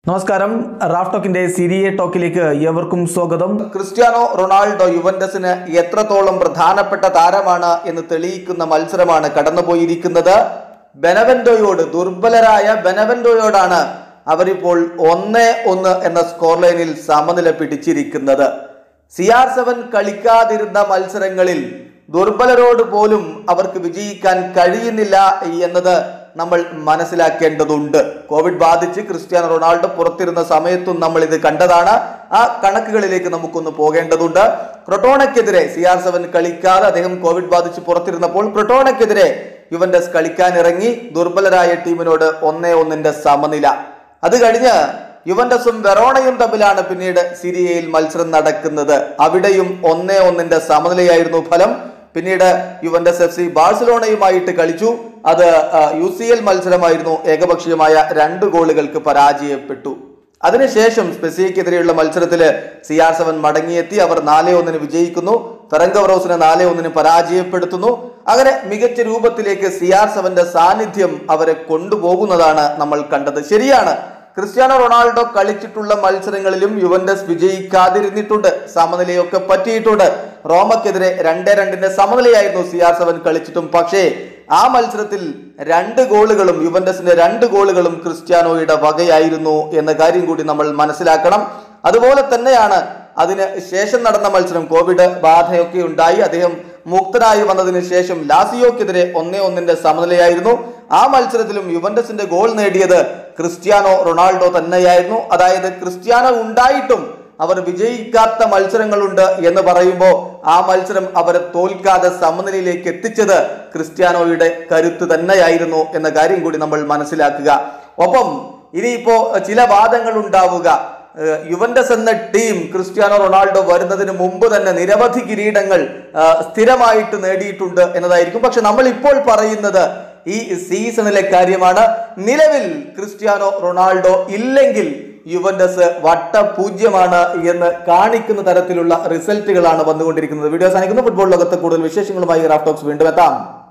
നമസ്കാരം റാഫ് ടോക്കിന്റെ സിരിയെ ടോക്കിലേക്ക് ഏവർക്കും സ്വാഗതം ക്രിസ്ത്യാനോ റൊണാൾഡോ യുവന്റസിന് എത്രത്തോളം പ്രധാനപ്പെട്ട താരമാണ് എന്ന് തെളിയിക്കുന്ന മത്സരമാണ് കടന്നുപോയിരിക്കുന്നത് ബെനവെന്റോയോട് ദുർബലരായ ബെനവെന്റോയോടാണ് അവരിപ്പോൾ ഒന്ന് ഒന്ന് എന്ന സ്കോർ ലൈനിൽ സമനില പിടിച്ചിരിക്കുന്നത് സി ആർ സെവൻ കളിക്കാതിരുന്ന മത്സരങ്ങളിൽ ദുർബലരോട് പോലും അവർക്ക് വിജയിക്കാൻ കഴിയുന്നില്ല എന്നത് നമ്മൾ മനസ്സിലാക്കേണ്ടതുണ്ട് കോവിഡ് ബാധിച്ച് ക്രിസ്ത്യാനോ റൊണാൾഡോ പുറത്തിരുന്ന സമയത്തും നമ്മൾ ഇത് കണ്ടതാണ് ആ കണക്കുകളിലേക്ക് നമുക്കൊന്ന് പോകേണ്ടതുണ്ട് ക്രൊട്ടോണയ്ക്കെതിരെ സി ആർ സെവൻ കളിക്കാതെ അദ്ദേഹം കോവിഡ് ബാധിച്ച് പുറത്തിരുന്നപ്പോൾ ക്രൊട്ടോണയ്ക്കെതിരെ യുവന്റസ് കളിക്കാൻ ഇറങ്ങി ദുർബലരായ ടീമിനോട് ഒന്നേ ഒന്നിന്റെ സമനില അത് കഴിഞ്ഞ് യുവന്റസും വെറോണയും തമ്മിലാണ് പിന്നീട് സിരിയയിൽ മത്സരം നടക്കുന്നത് അവിടെയും ഒന്നേ ഒന്നിന്റെ സമനിലയായിരുന്നു ഫലം പിന്നീട് യുവന്റസ് എഫ് സി ബാഴ്സലോണയുമായിട്ട് കളിച്ചു അത് യു സി എൽ മത്സരമായിരുന്നു ഏകപക്ഷീയമായ രണ്ട് ഗോളുകൾക്ക് പരാജയപ്പെട്ടു അതിനുശേഷം സ്പെസിയക്കെതിരെയുള്ള മത്സരത്തിൽ സി ആർ സെവൻ മടങ്ങിയെത്തി അവർ നാല് ഒന്നിന് വിജയിക്കുന്നു ഫെറങ്കവറോസിനെ നാല് ഒന്നിന് പരാജയപ്പെടുത്തുന്നു അങ്ങനെ മികച്ച രൂപത്തിലേക്ക് സി ആർ സെവന്റെ സാന്നിധ്യം അവരെ കൊണ്ടുപോകുന്നതാണ് നമ്മൾ കണ്ടത് ശരിയാണ് ക്രിസ്ത്യാനോ റൊണാൾഡോ കളിച്ചിട്ടുള്ള മത്സരങ്ങളിലും യുവന്റസ് വിജയിക്കാതിരുന്നിട്ടുണ്ട് സമനിലയൊക്കെ പറ്റിയിട്ടുണ്ട് റോമക്കെതിരെ രണ്ട് രണ്ടിന്റെ സമനിലയായിരുന്നു സി ആർ സെവൻ കളിച്ചിട്ടും പക്ഷേ ആ മത്സരത്തിൽ രണ്ട് ഗോളുകളും യുവന്റസിന്റെ രണ്ട് ഗോളുകളും ക്രിസ്ത്യാനോയുടെ വകയായിരുന്നു എന്ന കാര്യം കൂടി നമ്മൾ മനസ്സിലാക്കണം അതുപോലെ തന്നെയാണ് അതിന് ശേഷം നടന്ന മത്സരം കോവിഡ് ബാധയൊക്കെ ഉണ്ടായി അദ്ദേഹം മുക്തനായി വന്നതിന് ശേഷം ലാസിയോക്കെതിരെ ഒന്നേ ഒന്നിന്റെ സമനിലയായിരുന്നു ആ മത്സരത്തിലും യുവന്റസിന്റെ ഗോൾ നേടിയത് ക്രിസ്ത്യാനോ റൊണാൾഡോ തന്നെയായിരുന്നു അതായത് ക്രിസ്ത്യാനോ ഉണ്ടായിട്ടും അവർ വിജയിക്കാത്ത മത്സരങ്ങളുണ്ട് എന്ന് പറയുമ്പോൾ ആ മത്സരം അവരെ തോൽക്കാതെ സമനിലയിലേക്ക് എത്തിച്ചത് ക്രിസ്ത്യാനോയുടെ കരുത്ത് തന്നെയായിരുന്നു എന്ന കാര്യം കൂടി നമ്മൾ മനസ്സിലാക്കുക ഒപ്പം ഇനിയിപ്പോ ചില വാദങ്ങൾ ഉണ്ടാവുക ഏഹ് യുവന്റസ് എന്ന ടീം ക്രിസ്ത്യാനോ റൊണാൾഡോ വരുന്നതിന് മുമ്പ് തന്നെ നിരവധി കിരീടങ്ങൾ ആ, സ്ഥിരമായിട്ട് നേടിയിട്ടുണ്ട് എന്നതായിരിക്കും പക്ഷെ നമ്മൾ ഇപ്പോൾ പറയുന്നത് ഈ സീസണിലെ കാര്യമാണ് നിലവിൽ ക്രിസ്ത്യാനോ റൊണാൾഡോ ഇല്ലെങ്കിൽ യുവന്റസ് വട്ടപൂജ്യമാണ് എന്ന് കാണിക്കുന്ന തരത്തിലുള്ള റിസൾട്ടുകളാണ് വന്നുകൊണ്ടിരിക്കുന്നത് വീഡിയോ സാധിക്കുന്നു ഫുട്ബോൾ ലോകത്തെ കൂടുതൽ വിശേഷങ്ങളുമായി റാഫ്റ്റോക്സ് വീണ്ടും എത്താം